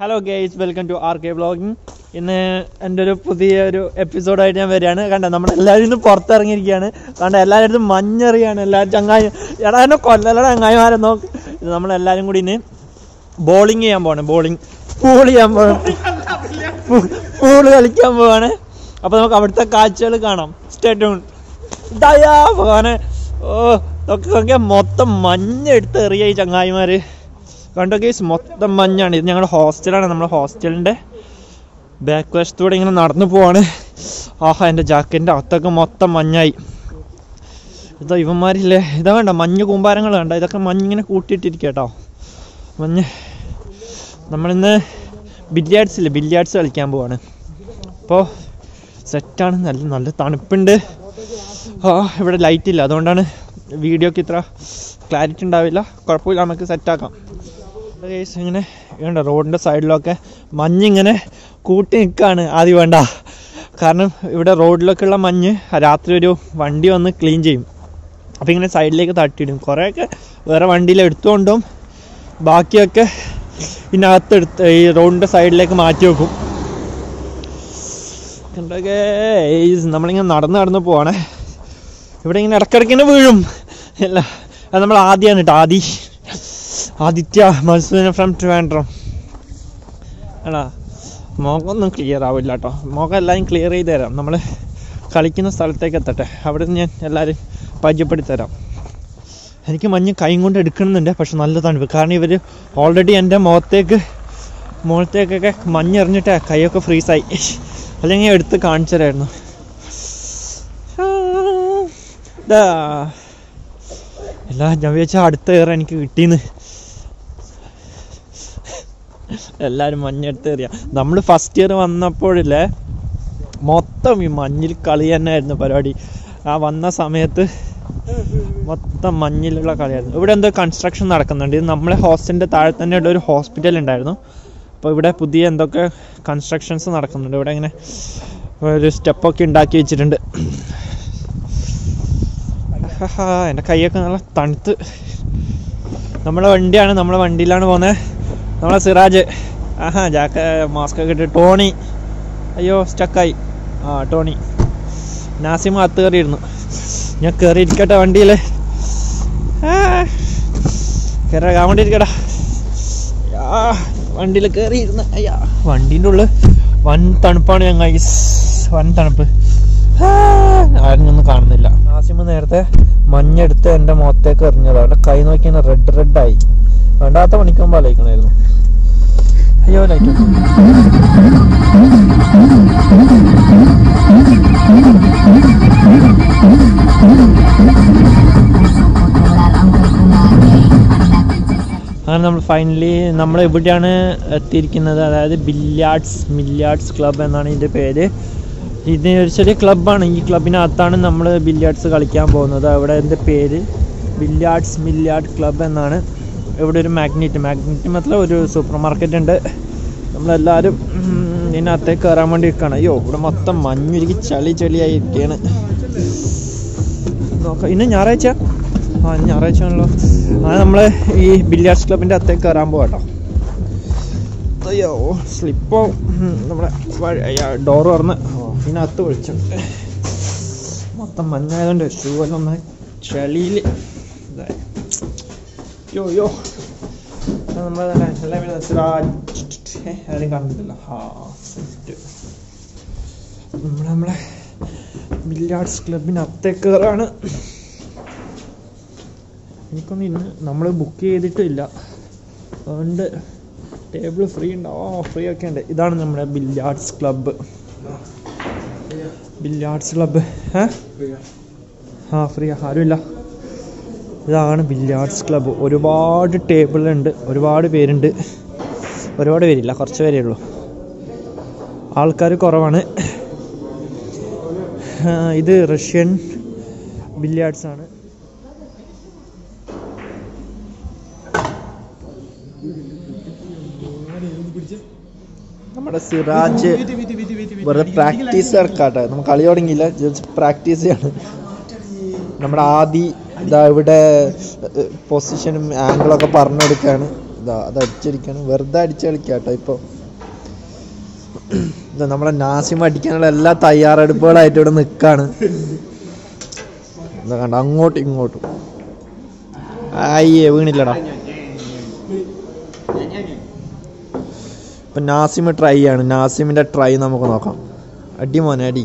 Hello guys welcome to R K vlogging ഇന്ന് എൻ്റെ ഒരു പുതിയ ഒരു എപ്പിസോഡായിട്ട് ഞാൻ വരികയാണ് കണ്ട നമ്മളെല്ലാവരും ഇന്ന് പുറത്തിറങ്ങിയിരിക്കുകയാണ് കണ്ട എല്ലാവരും അടുത്തും മഞ്ഞറിയാണ് എല്ലാവരും ചങ്ങായി എടാ എന്നെ കൊല്ലലട ചങ്ങായിമാരെ നോക്ക് ഇത് നമ്മളെല്ലാവരും കൂടി ഇന്ന് ബോളിങ് ചെയ്യാൻ പോവാണ് ബോളിങ് പൂൾ ചെയ്യാൻ പോവാണ് പൂള് കളിക്കാൻ പോവാണ് അപ്പോൾ നമുക്ക് അവിടുത്തെ കാഴ്ചകൾ കാണാം സ്റ്റേറ്റൂൺ ദയാ പോവാന് ഓ ഒക്കെ നോക്കിയാൽ മൊത്തം മഞ്ഞ എടുത്ത് എറിയ ഈ ചങ്ങായിമാര് കണ്ടോ കേസ് മൊത്തം മഞ്ഞാണ് ഇത് ഞങ്ങളുടെ ഹോസ്റ്റലാണ് നമ്മുടെ ഹോസ്റ്റലിൻ്റെ ബാക്ക് വശത്തൂടെ ഇങ്ങനെ നടന്നു പോവാണ് ആഹാ എൻ്റെ ജാക്കറ്റിൻ്റെ അകത്തൊക്കെ മൊത്തം മഞ്ഞായി ഇതാ ഇവന്മാരില്ലേ ഇതാ വേണ്ട മഞ്ഞ് കൂമ്പാരങ്ങൾ വേണ്ട ഇതൊക്കെ മഞ്ഞിങ്ങനെ കൂട്ടിയിട്ടിരിക്കുക കേട്ടോ മഞ്ഞ് നമ്മളിന്ന് ബില്ലിയാർഡ്സ് ഇല്ലേ ബില്ലിയാർഡ്സ് കളിക്കാൻ പോവാണ് അപ്പോൾ സെറ്റാണ് നല്ല നല്ല തണുപ്പുണ്ട് ആ ഇവിടെ ലൈറ്റ് ഇല്ല അതുകൊണ്ടാണ് വീഡിയോക്ക് ഇത്ര ക്ലാരിറ്റി ഉണ്ടാവില്ല കുഴപ്പമില്ല നമുക്ക് സെറ്റാക്കാം കേസ് ഇങ്ങനെ വേണ്ട റോഡിൻ്റെ സൈഡിലൊക്കെ മഞ്ഞിങ്ങനെ കൂട്ടി നിൽക്കുകയാണ് ആദ്യം വേണ്ട കാരണം ഇവിടെ റോഡിലൊക്കെ ഉള്ള മഞ്ഞ് രാത്രി ഒരു വണ്ടി വന്ന് ക്ലീൻ ചെയ്യും അപ്പോൾ ഇങ്ങനെ സൈഡിലേക്ക് തട്ടിയിടും കുറേയൊക്കെ വേറെ വണ്ടിയിൽ എടുത്തുകൊണ്ടും ബാക്കിയൊക്കെ ഇതിനകത്ത് എടുത്ത് ഈ റോഡിൻ്റെ സൈഡിലേക്ക് മാറ്റി വെക്കും എന്തൊക്കെ നമ്മളിങ്ങനെ നടന്ന് നടന്ന് പോവാണേ ഇവിടെ ഇങ്ങനെ ഇടയ്ക്കിടയ്ക്ക് ഇങ്ങനെ വീഴും അല്ല അത് നമ്മൾ ആദ്യമാണ് കേട്ടോ ആദി ആദിത്യ മത്സൂന ഫ്രം ട്രിവാൻഡ്രം ആണോ മുഖമൊന്നും ക്ലിയർ ആവില്ല കേട്ടോ മുഖം എല്ലാവരും ക്ലിയർ ചെയ്ത് തരാം നമ്മൾ കളിക്കുന്ന സ്ഥലത്തേക്ക് എത്തട്ടെ അവിടെ നിന്ന് ഞാൻ എല്ലാവരും പരിചയപ്പെടുത്തി തരാം എനിക്ക് മഞ്ഞ് കൈ കൊണ്ട് എടുക്കണമെന്നുണ്ട് പക്ഷെ നല്ല തണുപ്പ് കാരണം ഇവർ ഓൾറെഡി എൻ്റെ മുഖത്തേക്ക് മുഖത്തേക്കൊക്കെ മഞ്ഞെറിഞ്ഞിട്ട് കൈയൊക്കെ ഫ്രീസായി അല്ലെങ്കിൽ എടുത്ത് കാണിച്ചു തരായിരുന്നു ഇതാ എല്ലാ ഞാൻ വിചാരിച്ച അടുത്ത ഏറെ എനിക്ക് കിട്ടീന്ന് എല്ലാവരും മഞ്ഞെടുത്ത് എറിയ നമ്മൾ ഫസ്റ്റ് ഇയർ വന്നപ്പോഴില്ലേ മൊത്തം ഈ മഞ്ഞിൽ കളി തന്നെയായിരുന്നു പരിപാടി ആ വന്ന സമയത്ത് മൊത്തം മഞ്ഞിലുള്ള കളിയായിരുന്നു ഇവിടെ എന്തോ കൺസ്ട്രക്ഷൻ നടക്കുന്നുണ്ട് ഇത് നമ്മളെ ഹോസ്റ്റലിൻ്റെ താഴെ തന്നെ ഉള്ള ഒരു ഹോസ്പിറ്റൽ ഉണ്ടായിരുന്നു അപ്പോൾ ഇവിടെ പുതിയ എന്തൊക്കെ കൺസ്ട്രക്ഷൻസ് നടക്കുന്നുണ്ട് ഇവിടെ ഇങ്ങനെ ഒരു സ്റ്റെപ്പൊക്കെ ഉണ്ടാക്കി വെച്ചിട്ടുണ്ട് ഹാ എൻ്റെ കൈയൊക്കെ നല്ല തണുത്ത് നമ്മളെ വണ്ടിയാണ് നമ്മളെ വണ്ടിയിലാണ് പോകുന്നത് നമ്മളെ സിറാജ് ആഹാ ജാക്ക മാസ്ക് ഒക്കെ ഇട്ട് ടോണി അയ്യോ സ്റ്റക്കായി ആ ടോണി നാസിമ അത്ത് കയറിയിരുന്നു ഞാൻ കയറി ഇരിക്കട്ടെ വണ്ടിയിൽ കയറാൻ വേണ്ടി ഇരിക്കടാ വണ്ടിയിൽ കയറി ഇരുന്ന് അയ്യാ വണ്ടീൻ്റെ ഉള്ളിൽ വൻ തണുപ്പാണ് ഞങ്ങൾ വൻ തണുപ്പ് ആരൊന്നും കാണുന്നില്ല നാസിമ നേരത്തെ മഞ്ഞെടുത്ത് എൻ്റെ മുഖത്തേക്ക് എറിഞ്ഞത് അവിടെ കൈ നോക്കി റെഡ് റെഡ് ആയി വേണ്ടാത്ത പണിക്കുമ്പോൾ ആലോചിക്കണമായിരുന്നു അയ്യോ ലൈറ്റ് അങ്ങനെ നമ്മൾ ഫൈനലി നമ്മൾ എവിടെയാണ് എത്തിയിരിക്കുന്നത് അതായത് ബില്യാർഡ്സ് മില്യാർഡ്സ് ക്ലബ് എന്നാണ് ഇതിൻ്റെ പേര് ഇത് ഒരു ചെറിയ ക്ലബ്ബാണ് ഈ ക്ലബിനകത്താണ് നമ്മൾ ബില്യാർഡ്സ് കളിക്കാൻ പോകുന്നത് അവിടെ എൻ്റെ പേര് ബില്യാർഡ്സ് മില്യാർഡ് ക്ലബ് എന്നാണ് ഇവിടെ ഒരു മാഗ്നറ്റ് മാഗ്നറ്റ് മതല ഒരു സൂപ്പർ മാർക്കറ്റ് ഉണ്ട് നമ്മളെല്ലാവരും ഇതിനകത്തേക്ക് കയറാൻ വേണ്ടി നിൽക്കുകയാണ് അയ്യോ ഇവിടെ മൊത്തം മഞ്ഞുരുക്കി ചളി ചളിയായി ഇരിക്കുകയാണ് നോക്കാം ഇന്ന് ഞായറാഴ്ച ആ ഞായറാഴ്ച ആണല്ലോ അത് നമ്മൾ ഈ ബില്യാർഡ്സ് ക്ലബിൻ്റെ അകത്തേക്ക് കയറാൻ പോകാട്ടോ അയ്യോ സ്ലിപ്പോ നമ്മുടെ ഡോറ് തുറന്ന് ഇതിനകത്ത് വിളിച്ചിട്ടുണ്ട് മൊത്തം മഞ്ഞായതുകൊണ്ട് ഷൂ എല്ലാം ഒന്ന് ചളിയിൽ യോ യോ നമ്മൾ ആരും കണ്ടിട്ടില്ല ഹാ നമ്മൾ നമ്മളെ ബില്യാർഡ്സ് ക്ലബിനകത്തേക്ക് കയറാണ് എനിക്കൊന്നും ഇന്ന് നമ്മൾ ബുക്ക് ചെയ്തിട്ടില്ല അതുകൊണ്ട് ടേബിൾ ഫ്രീ ഉണ്ടോ ഫ്രീ ഒക്കെ ഉണ്ട് ഇതാണ് നമ്മുടെ ബില്യാർഡ്സ് ക്ലബ്ബ് ബില്യാർഡ്സ് ക്ലബ്ബ് ഏ ആ ഫ്രീ ആരുമില്ല ഇതാണ് ബില്യാർഡ്സ് ക്ലബ്ബ് ഒരുപാട് ടേബിൾ ഉണ്ട് ഒരുപാട് പേരുണ്ട് ഒരുപാട് പേരില്ല കുറച്ച് പേരേ ഉള്ളൂ ആൾക്കാർ കുറവാണ് ഇത് റഷ്യൻ ബില്യാർഡ്സ് ആണ് നമ്മുടെ സിറാജ് വെറുതെ പ്രാക്ടീസ് ഇറക്കാട്ടെ നമ്മൾ കളി തുടങ്ങിയില്ല ജസ്റ്റ് പ്രാക്ടീസ് ചെയ്യാണ് നമ്മുടെ ആദി ഇതാ ഇവിടെ പൊസിഷനും ആംഗിളൊക്കെ പറഞ്ഞെടുക്കുകയാണ് ഇതാ അത് അടിച്ചടിക്കാണ് വെറുതെ അടിച്ച് കളിക്കാട്ടോ ഇപ്പോൾ ഇതാ നമ്മളെ നാസിം അടിക്കാനുള്ള എല്ലാ തയ്യാറെടുപ്പുകളായിട്ട് ഇവിടെ നിൽക്കാണ് ഇതാ കണ്ട അങ്ങോട്ടും ഇങ്ങോട്ടും അയ്യേ വീണില്ലടാ ഇപ്പൊ നാസിം ട്രൈ ആണ് നാസിമിന്റെ ട്രൈ നമുക്ക് നോക്കാം അടി മോനെ അടി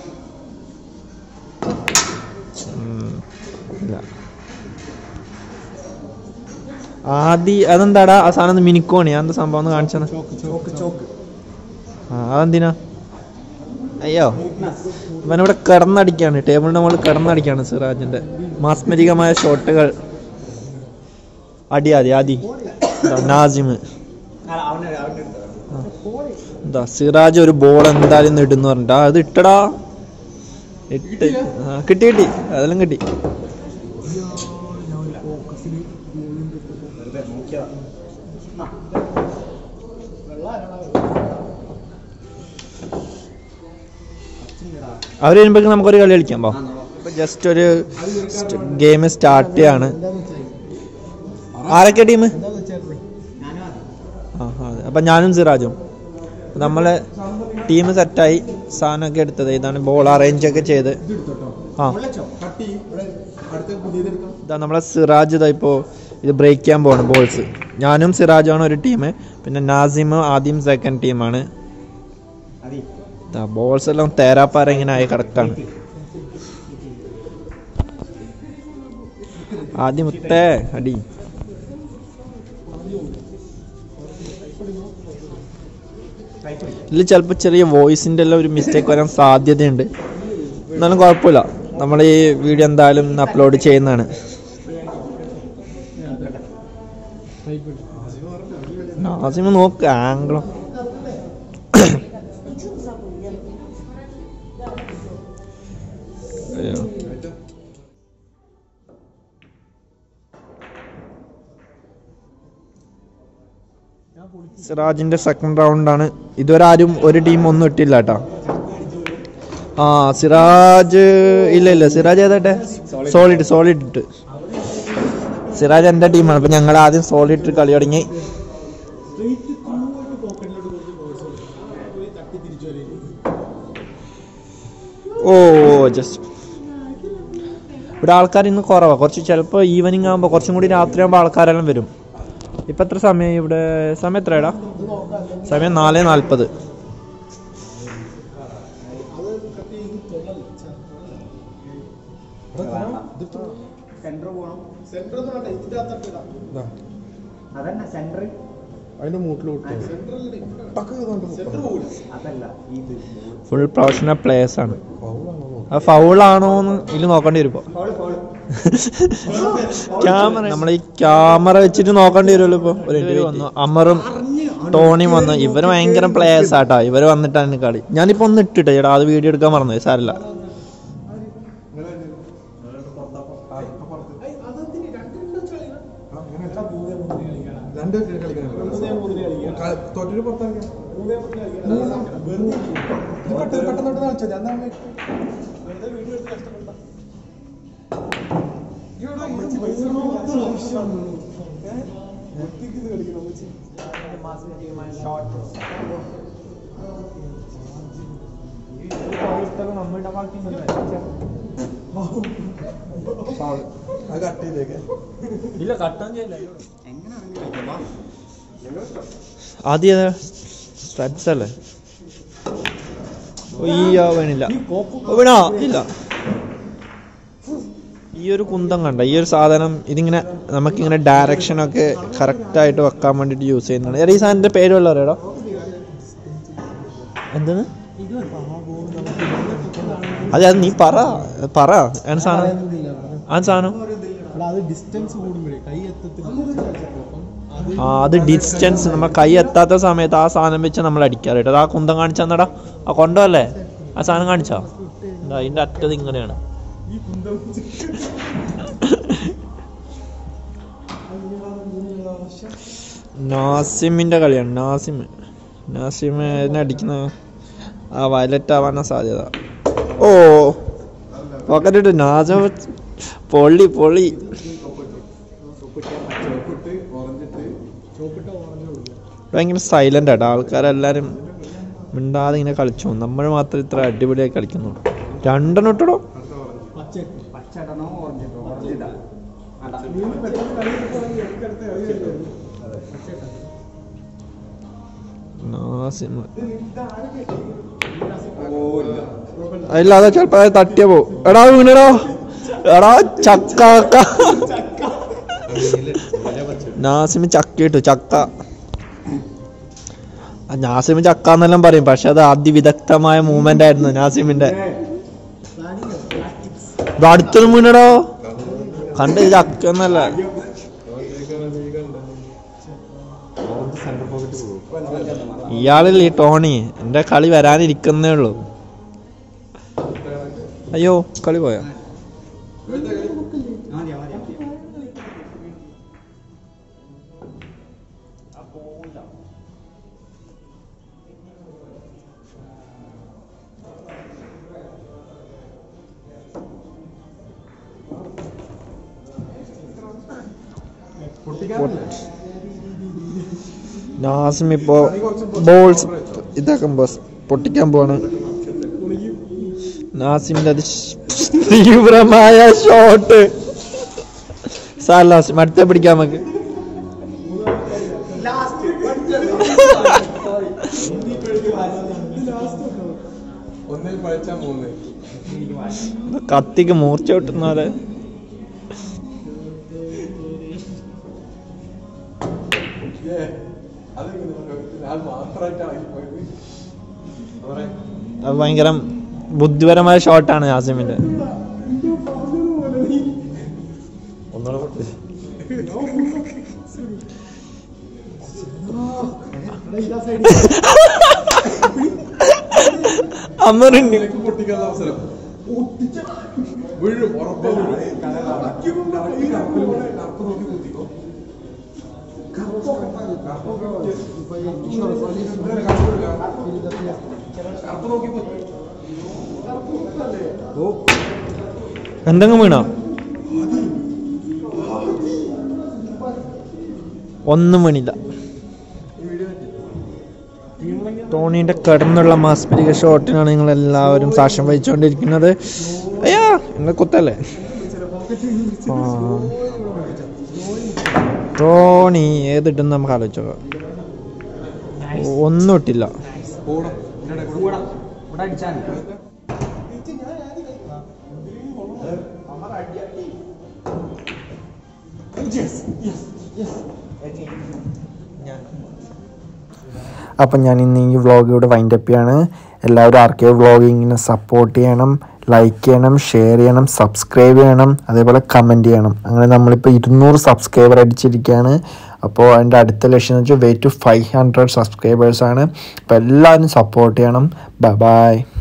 ഉം, ഇല്ല. ആദി അതെന്താടാ ആ സാധനം മിനിക്കോണി എന്താ സംഭവം ഒന്ന് കാണിച്ചത് ആ അതെന്തിനാ അയ്യോ ഇവനിവിടെ കിടന്നടിക്കാണ് ടേബിളിന്റെ മുകളിൽ കിടന്നടിക്കാണ് സിറാജിന്റെ മാസ്മരികമായ ഷോട്ടുകൾ അടി ആദി ആദി ഇതാ, നാസിമ് എന്താ സിറാജ് ഒരു ബോൾ എന്തായാലും ഇന്ന് ഇടുന്നു പറഞ്ഞിട്ട് ആ അത് ഇട്ടടാ ഇട്ട് ആ കിട്ടി കിട്ടി അതെല്ലാം കിട്ടി അവർ വരുമ്പോഴേക്കും നമുക്കൊരു കളി കളിക്കാം പോ ജസ്റ്റ് ഒരു ഗെയിം സ്റ്റാർട്ട് ചെയ്യാണ് ആരൊക്കെ ടീം ആ അതെ അപ്പം ഞാനും സിറാജും നമ്മളെ ടീം സെറ്റായി സാധനമൊക്കെ എടുത്തത് ഇതാണ് ബോൾ അറേഞ്ച് ഒക്കെ ചെയ്ത് ആ ഇതാ നമ്മളെ സിറാജ് ഇതാ ഇപ്പോൾ ഇത് ബ്രേക്ക് ചെയ്യാൻ പോവാണ് ബോൾസ് ഞാനും സിറാജുമാണ് ഒരു ടീം പിന്നെ നാസിം ആദ്യം സെക്കൻഡ് ടീമാണ് ബോൾസ് എല്ലാം തേരാപ്പാര ഇങ്ങനെ ആയി കിടക്കാണ് ആദ്യം മുത്തേ അടി ഇതിൽ ചിലപ്പോൾ ചെറിയ വോയിസിൻ്റെ എല്ലാം ഒരു മിസ്റ്റേക്ക് വരാൻ സാധ്യതയുണ്ട് എന്നാലും കുഴപ്പമില്ല നമ്മൾ ഈ വീഡിയോ എന്തായാലും അപ്ലോഡ് ചെയ്യുന്നതാണ് നാസിമ നോക്ക് ആംഗിളോ അയ്യോ സിറാജിന്റെ സെക്കൻഡ് റൗണ്ടാണ് ഇതുവരെ ആരും ഒരു ടീം ഒന്നും ഇട്ടില്ല കേട്ടോ ആ സിറാജ് ഇല്ല ഇല്ല സിറാജ് ഏതാട്ടെ സോളിഡ് സോളിഡ് ഇട്ട് സിറാജ് എന്റെ ടീമാണ് അപ്പൊ ഞങ്ങൾ ആദ്യം സോളിഡ് ഇട്ട് കളി തുടങ്ങി ഓ ജസ്റ്റ് ഇവിടെ ആൾക്കാർ ഇന്ന് കുറവാണ് കുറച്ച് ചിലപ്പോൾ ഈവനിങ് ആകുമ്പോൾ കുറച്ചും കൂടി രാത്രി ആകുമ്പോൾ ആൾക്കാരെല്ലാം വരും ഇപ്പം എത്ര സമയം ഇവിടെ സമയം എത്രയാടാ സമയം നാല് നാൽപ്പത് അതന്നെ സെന്റർ അതിന്റെ മൂട്ടിലോട്ട് അതല്ല ഇത് ഫുൾ പ്രൊഫഷണൽ പ്ലേയേഴ്സ് ആണ് ആ ഫൗളാണോ എന്ന് ഇതിൽ നോക്കേണ്ടി വരും ഇപ്പോൾ ക്യാമറ നമ്മൾ ഈ ക്യാമറ വെച്ചിട്ട് നോക്കേണ്ടി വരുമല്ലോ ഇപ്പോൾ ഒരു ഇന്റർവ്യൂ വന്നു അമറും ടോണിയും വന്നു ഇവര് ഭയങ്കര പ്ലേയേഴ്സ് ആട്ടാ ഇവര് വന്നിട്ടാണ് കളി ഞാനിപ്പോ ഒന്ന് ഇട്ടിട്ടെ ചേട്ടാ അത് വീഡിയോ എടുക്കാൻ മറന്നു സാരല്ല രണ്ട് കളിക്കണം തൊട്ടിട്ട് പുറത്തിറങ്ങി പെട്ടെന്ന് കളിച്ചത് എന്താണ് അത് കട്ട് ചെയ്തേക്കെ ആദ്യം സ്റ്റഡ്സ് അല്ലേ ഓ, ഈ ആ വേണില്ല ഓ, വീണോ ഇല്ല ഈ ഒരു കുന്തം കണ്ട ഈ ഒരു സാധനം ഇതിങ്ങനെ നമുക്കിങ്ങനെ ഡയറക്ഷൻ ഒക്കെ കറക്റ്റ് ആയിട്ട് വെക്കാൻ വേണ്ടിട്ട് യൂസ് ചെയ്യുന്നതാണ് എടാ, ഈ സാധനത്തിന്റെ പേര് വല്ല അറിയാടോ എന്താണ് അതെ അത് നീ പറ പറ ആണ് സാധനം ആ സാധനം അത് ഡിസ്റ്റൻസ് കൂടുമ്പോഴേ കൈ എത്തത്തില്ല അത് ആ അത് ഡിസ്റ്റൻസ് നമ്മൾ കൈ എത്താത്ത സമയത്ത് ആ സാധനം വെച്ച് നമ്മൾ അടിക്കാറ് കേട്ടോ അത് ആ കുന്തം കാണിച്ചെന്നടാ ആ കൊണ്ടല്ലേ ആ സാധനം കാണിച്ചോ എന്താ അതിന്റെ അറ്റത് ഇങ്ങനെയാണ് നാസിമിന്റെ കളിയാണ് നാസിം നാസിം എന്നെ അടിക്കുന്ന ആ വയലറ്റ് ആവാനാ സാധ്യത ഓ പോക്കറ്റ് ഇട്ട് നാസിം പൊള്ളി പൊള്ളി ഭയങ്കര സൈലൻ്റ് ആട്ടോ ആൾക്കാരെല്ലാവരും മിണ്ടാതെ ഇങ്ങനെ കളിച്ചു നമ്മൾ മാത്രം ഇത്ര അടിപൊളിയായി കളിക്കുന്നു രണ്ടെണ്ണം ഇട്ടടോ പച്ചക്ക് പച്ചടണോ ഓറഞ്ച് ഇട്ടോ? ഓറഞ്ച് ഇടാ. അതാ. നീ പെട്ടെന്ന് കളി തുടങ്ങി എടുക്കടുത്ത് കളിയല്ലേ പച്ചക്ക് നാസിമ ഓ, ഇല്ല. ഇല്ല അതാ ചിലപ്പോ അത് തട്ടിയ പോ എടാ വീണടാ എടാ ചക്ക നാസിമ് ചക്ക ഇട്ടു ചക്ക ആ, നാസിമ് ചക്ക എന്നെല്ലാം പറയും പക്ഷെ അത് അതിവിദഗ്ധമായ മൂവ്മെന്റ് ആയിരുന്നു നാസിമിന്റെ ഇത് അടുത്തൊന്നും വീണടോ കണ്ട് ഇത് ചക്ക എന്നല്ല ഇയാളില്ല ഈ ടോണി എന്റെ കളി വരാനിരിക്കുന്നേ ഉള്ളൂ അയ്യോ കളി പോയാ മതിയാ, മതിയാ. പൊട്ടിക്കാറില്ല നാസിം ഇപ്പോ ബോൾസ് ഇതാക്കുമ്പോ പൊട്ടിക്കാൻ പോവാണ് നാസിമിന്റെ അത് തീവ്രമായ ഷോട്ട് സാർ നാസിം അടുത്ത പിടിക്കാം നമുക്ക് ഒന്നിൽ പഴിച്ച മൂന്ന് കത്തിക്ക് മൂർച്ച കിട്ടുന്ന പോലെ ഏ അതെങ്ങനെ ഞാൻ മാത്രമായിട്ടാണ് പോയത് അവരെ അത് ഭയങ്കര ബുദ്ധിപരമായ ഷോട്ടാണ് നാസിമിന്റെ അമ്മറുണ്ട് നിനക്ക് പൊട്ടിക്കാനുള്ള അവസരം വീഴും ഉറപ്പാ വീഴും കറുപ്പ് നോക്കി കുത്തിക്കോ കറുപ്പ് നോക്കി കുത്തി എന്തെങ്കിലും വീണോ ഒന്നും വീണില്ല ടോണിന്റെ കിടന്നുള്ള മാസ്മരിക ഷോട്ടിനാണ് നിങ്ങൾ എല്ലാവരും സാക്ഷ്യം വഹിച്ചുകൊണ്ടിരിക്കുന്നത് അയ്യാ എന്നെ കുത്തല്ലേ ആ. ടോണി ഏതിട്ടെന്ന് നമുക്ക് ആലോചിച്ചോ ഒന്നും ഇട്ടില്ല പോടാ ഇതിന്റെ ഇടയിൽ കൂടെ ഇവിടെ അടിച്ചാൽ മതി. അപ്പം ഞാൻ ഇന്ന് ഈ വ്ളോഗ് ഇവിടെ വൈൻഡ് അപ്പ് ചെയ്യാണ് എല്ലാവരും ആർ കെ വ്ളോഗിങ്ങിനെ സപ്പോർട്ട് ചെയ്യണം ലൈക്ക് ചെയ്യണം ഷെയർ ചെയ്യണം സബ്സ്ക്രൈബ് ചെയ്യണം അതേപോലെ കമൻറ്റ് ചെയ്യണം അങ്ങനെ നമ്മളിപ്പോൾ ഇരുന്നൂറ് സബ്സ്ക്രൈബർ അടിച്ചിരിക്കുകയാണ് അപ്പോൾ അതിൻ്റെ അടുത്ത ലക്ഷ്യം എന്ന് വെച്ചാൽ വേ ടു ഫൈവ് ഹൺഡ്രഡ് സബ്സ്ക്രൈബേഴ്സാണ് അപ്പോൾ എല്ലാവരും സപ്പോർട്ട് ചെയ്യണം ബൈ ബൈ